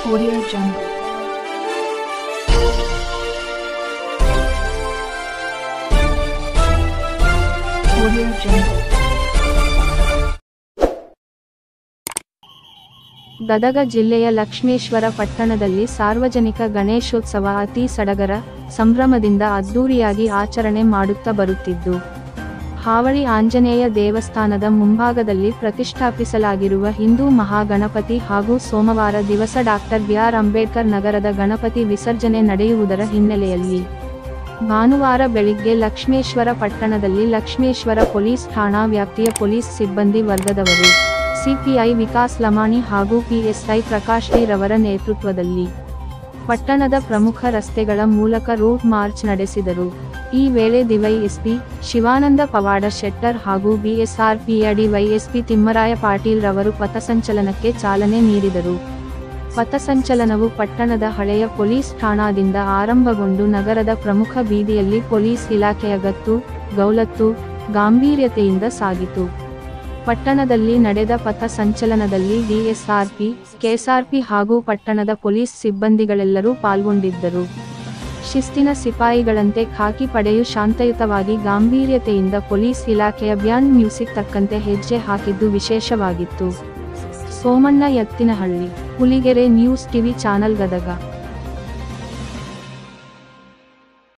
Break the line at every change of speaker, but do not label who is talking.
Audio Jungle. Audio Jungle.
Gadag ಜಿಲ್ಲೆಯ ಲಕ್ಷ್ಮೇಶ್ವರ ಪಟ್ಟಣದಲ್ಲಿ ಸಾರ್ವಜನಿಕ ಗಣೇಶೋತ್ಸವ ಅತಿ ಸಡಗರ ಸಂಭ್ರಮದಿಂದ ಅದ್ದೂರಿಯಾಗಿ ಆಚರಣೆ ಮಾಡುತ್ತಾ ಬರುತ್ತಿದ್ದು ಹಾವಳಿ ಆಂಜನೇಯ ದೇವಸ್ಥಾನದ ಮುಂಭಾಗದಲ್ಲಿ ಪ್ರತಿಷ್ಠಾಪಿಸಲಾಗಿರುವ ಹಿಂದೂ ಮಹಾಗಣಪತಿ ಹಾಗೂ ಸೋಮವಾರ ದಿವಸ ಡಾಕ್ಟರ್ ಬಿಆರ್ ಅಂಬೇಡ್ಕರ್ ನಗರದ ಗಣಪತಿ ವಿಸರ್ಜನೆ ನಡೆಯುವುದರ ಹಿನ್ನೆಲೆಯಲ್ಲಿ ಭಾನುವಾರ ಬೆಳಿಗ್ಗೆ ಲಕ್ಷ್ಮೇಶ್ವರ ಪಟ್ಟಣದಲ್ಲಿ ಲಕ್ಷ್ಮೇಶ್ವರ ಪೊಲೀಸ್ ಠಾಣಾ ವ್ಯಾಪ್ತಿಯ ಪೊಲೀಸ್ ಸಿಬ್ಬಂದಿ ವರ್ಗದವರು ಸಿಪಿಐ ವಿಕಾಸ್ ಲಮಾಣಿ ಹಾಗೂ ಪಿಎಸ್ಐ ಪ್ರಕಾಶ್ ಡಿ ರವರ ನೇತೃತ್ವದಲ್ಲಿ ಪಟ್ಟಣದ ಪ್ರಮುಖ ರಸ್ತೆಗಳ ಮೂಲಕ ರೂಟ್ ಮಾರ್ಚ್ ನಡೆಸಿದರು ಈ ವೇಳೆ ಡಿವೈಎಸ್ಪಿ ಶಿವಾನಂದ ಪವಾಡ ಶೆಟ್ಟರ್ ಹಾಗೂ ಬಿಎಸ್ಆರ್ಪಿಯ ಡಿವೈಎಸ್ಪಿ ತಿಮ್ಮರಾಯ ಪಾಟೀಲ್ ರವರು ಪಥಸಂಚಲನಕ್ಕೆ ಚಾಲನೆ ನೀಡಿದರು ಪಥಸಂಚಲನವು ಪಟ್ಟಣದ ಹಳೆಯ ಪೊಲೀಸ್ ಠಾಣಾದಿಂದ ಆರಂಭಗೊಂಡು ನಗರದ ಪ್ರಮುಖ ಬೀದಿಯಲ್ಲಿ ಪೊಲೀಸ್ ಇಲಾಖೆಯ ಗತ್ತು ಗೌಲತ್ತು ಗಾಂಭೀರ್ಯತೆಯಿಂದ ಸಾಗಿತು ಪಟ್ಟಣದಲ್ಲಿ ನಡೆದ ಪಥ ಸಂಚಲನದಲ್ಲಿ ಡಿಎಸ್ಆರ್ಪಿ ಕೆಎಸ್ಆರ್ಪಿ ಹಾಗೂ ಪಟ್ಟಣದ ಪೊಲೀಸ್ ಸಿಬ್ಬಂದಿಗಳೆಲ್ಲರೂ ಪಾಲ್ಗೊಂಡಿದ್ದರು ಶಿಸ್ತಿನ ಸಿಪಾಯಿಗಳಂತೆ ಖಾಕಿ ಪಡೆಯು ಶಾಂತಯುತವಾಗಿ ಗಾಂಭೀರ್ಯತೆಯಿಂದ ಪೊಲೀಸ್ ಇಲಾಖೆಯ ಬ್ಯಾಂಡ್ ಮ್ಯೂಸಿಕ್ ತಕ್ಕಂತೆ ಹೆಜ್ಜೆ ಹಾಕಿದ್ದು ವಿಶೇಷವಾಗಿತ್ತು Somanna Ettinahalli Huligere news TV channel Gadag